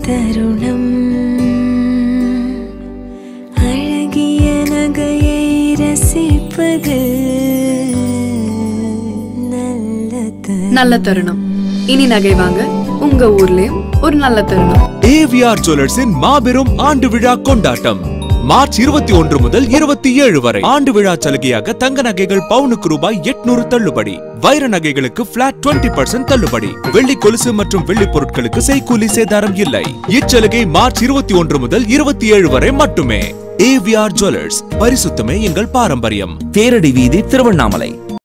தருணம் அழகிய நகையை ரசிப்பது நல்ல தருணம் நல்ல தருணம் இனி நகை வாங்க உங்க ஊர்லயும் ஒரு நல்ல தருணம் ஏவிஆர் ஜுவல்லர்ஸின் மாபெரும் ஆண்டு விழா கொண்டாட்டம் மார்ச் இருபத்தி ஒன்று முதல் இருபத்தி ஏழு வரை ஆண்டு விழா சலுகையாக தங்க நகைகள் பவுனுக்கு ரூபாய் எட்நூறு தள்ளுபடி வைர நகைகளுக்கு பிளாட் 20% தள்ளுபடி வெள்ளி கொலுசு மற்றும் வெள்ளி பொருட்களுக்கு செய்கூலி சேதாரம் இல்லை இச்சலுகை மார்ச் இருபத்தி ஒன்று முதல் இருபத்தி ஏழு வரை மட்டுமே ஏவிஆர் ஜுவல்லர்ஸ் பரிசுத்தமே எங்கள் பாரம்பரியம் தேரடி வீதி திருவண்ணாமலை